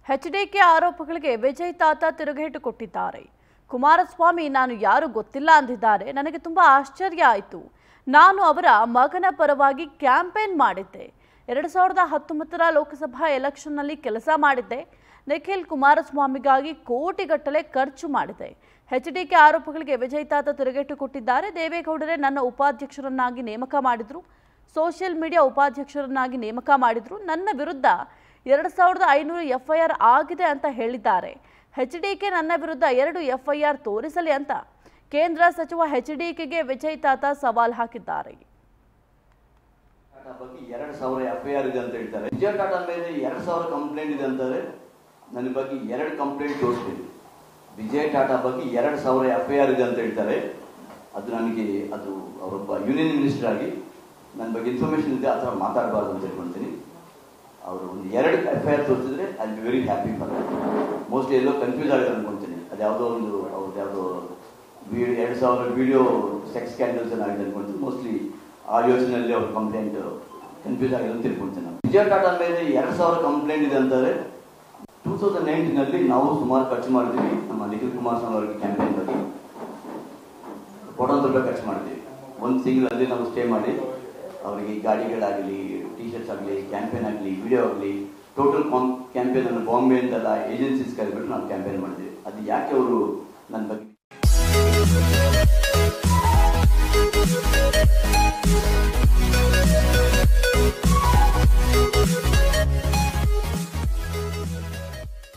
HDK ಆರೋಪಗಳಿಗೆ ವಿಜಯ್ ತಾತ ತಿರುಗೇಟು ಕೊಟ್ಟಿದ್ದಾರೆ ಕುಮಾರಸ್ವಾಮಿ ನಾನು ಯಾರು ಗೊತ್ತಿಲ್ಲ ಅಂದಿದ್ದಾರೆ ನನಗೆ ತುಂಬಾ ಆಶ್ಚರ್ಯ ಆಯಿತು ನಾನು ಅವರ ಮಗನ ಪರವಾಗಿ ಕ್ಯಾಂಪೇನ್ ಮಾಡಿದ್ದೆ ಎರಡು ಸಾವಿರದ ಹತ್ತೊಂಬತ್ತರ ಲೋಕಸಭಾ ಎಲೆಕ್ಷನ್ನಲ್ಲಿ ಕೆಲಸ ಮಾಡಿದ್ದೆ ನಿಖಿಲ್ ಕುಮಾರಸ್ವಾಮಿಗಾಗಿ ಕೋಟಿಗಟ್ಟಲೆ ಖರ್ಚು ಮಾಡಿದೆ ಎಚ್ಡಿಕೆ ಆರೋಪಗಳಿಗೆ ವಿಜಯ್ ತಾತ ತಿರುಗೇಟು ಕೊಟ್ಟಿದ್ದಾರೆ ದೇವೇಗೌಡರೇ ನನ್ನ ಉಪಾಧ್ಯಕ್ಷರನ್ನಾಗಿ ನೇಮಕ ಮಾಡಿದ್ರು ಸೋಷಿಯಲ್ ಮೀಡಿಯಾ ಉಪಾಧ್ಯಕ್ಷರನ್ನಾಗಿ ನೇಮಕ ಮಾಡಿದ್ರು ನನ್ನ ವಿರುದ್ಧ ಎರಡು ಸಾವಿರದ ಐನೂರು ಎಫ್ಐಆರ್ ಆಗಿದೆ ಅಂತ ಹೇಳಿದ್ದಾರೆ ಎಚ್ಡಿಕೆ ನನ್ನ ವಿರುದ್ಧ ಎರಡು ಎಫ್ಐಆರ್ ತೋರಿಸಲಿ ಅಂತ ಕೇಂದ್ರ ಸಚಿವ ಎಚ್ಡಿಕೆಗೆ ವಿಜಯ್ ತಾತ ಸವಾಲ್ ಹಾಕಿದ್ದಾರೆ ಟಾಟಾ ಬಗ್ಗೆ ಎರಡು ಸಾವಿರ ಎಫ್ ಐ ಆರ್ ಇದೆ ಅಂತ ಹೇಳ್ತಾರೆ ವಿಜಯ ಟಾಟಾ ಮೇಲೆ ಎರಡು ಸಾವಿರ ಕಂಪ್ಲೇಂಟ್ ಇದೆ ಅಂತಾರೆ ನನ್ನ ಬಗ್ಗೆ ಎರಡು ಕಂಪ್ಲೇಂಟ್ ತೋರಿಸ್ತೀನಿ ವಿಜಯ್ ಟಾಟಾ ಬಗ್ಗೆ ಎರಡು ಸಾವಿರ ಎಫ್ ಐ ಆರ್ ಇದೆ ಅಂತ ಹೇಳ್ತಾರೆ ಅದು ನನಗೆ ಅದು ಅವರೊಬ್ಬ ಯೂನಿಯನ್ ಮಿನಿಸ್ಟರ್ ಆಗಿ ನನ್ನ ಬಗ್ಗೆ ಇನ್ಫಾರ್ಮೇಶನ್ ಇದೆ ಆ ಥರ ಮಾತಾಡಬಾರ್ದು ಅಂತ ಹೇಳ್ಕೊಳ್ತೀನಿ ಅವರು ಒಂದು ಎರಡು ಎಫ್ ಐ ಆರ್ ತೋರಿಸಿದ್ರೆ I be very happy for mostly ಎಲ್ಲೋ ಕನ್ಫ್ಯೂಸ್ ಆಗಿದೆ ಅನ್ಕೊಂತೀನಿ ಅದು ಯಾವುದೋ ಒಂದು ಅವ್ರದ್ದು ಯಾವುದೋ ಎರಡು ಸಾವಿರ ವಿಡಿಯೋ ಸೆಕ್ಸ್ ಕ್ಯಾಂಡಲ್ಸ್ ಏನಾಗಿದೆ ಅನ್ಕೊಂತೀನಿ ಮೋಸ್ಟ್ಲಿ ಆ ಯೋಚನೆಯಲ್ಲಿ ಅವ್ರ ಕಂಪ್ಲೇಂಟ್ ಕನ್ಫ್ಯೂಸ್ ಆಗಿದೆ ಅಂತ ತಿಳ್ಕೊಳ್ತೀನಿ ನಾನು. ವಿಜಯ ಟಾಟಾ ಮೇಲೆ ಎರಡು ಸಾವಿರ ಕಂಪ್ಲೇಂಟ್ ಇದೆ ಅಂತಾರೆ ಟೂ ತೌಸಂಡ್ ನೈನ್ಟೀನಲ್ಲಿ ನಾವು ಸುಮಾರು ಖರ್ಚು ಮಾಡಿದ್ವಿ ನಮ್ಮ ನಿಖಿಲ್ ಕುಮಾರಸ್ವಾಮಿ ಅವರಿಗೆ ಕ್ಯಾಂಪೇನ್ ಬಗ್ಗೆ ಕೋಟಾಂತರ ರೂಪಾಯಿ ಖರ್ಚು ಮಾಡಿದ್ವಿ ಒಂದು ತಿಂಗಳಲ್ಲಿ ನಾವು ಸ್ಟೇ ಮಾಡಿ ಅವರಿಗೆ ಗಾಡಿಗಳಾಗಲಿ ಟಿ ಶರ್ಟ್ಸ್ ಆಗಲಿ ಕ್ಯಾಂಪೇನ್ ಆಗಲಿ ವಿಡಿಯೋ ಆಗಲಿ ಟೋಟಲ್ ಕ್ಯಾಂಪೇನ್ ಅನ್ನು ಬಾಂಬೆ ಅಂತೆಲ್ಲ ಏಜೆನ್ಸೀಸ್ ಕರೆದ್ಬಿಟ್ಟು ನಾವು ಕ್ಯಾಂಪೇನ್ ಮಾಡಿದ್ವಿ ಅದು ಯಾಕೆ ಅವರು ನನ್ನ ಬಗ್ಗೆ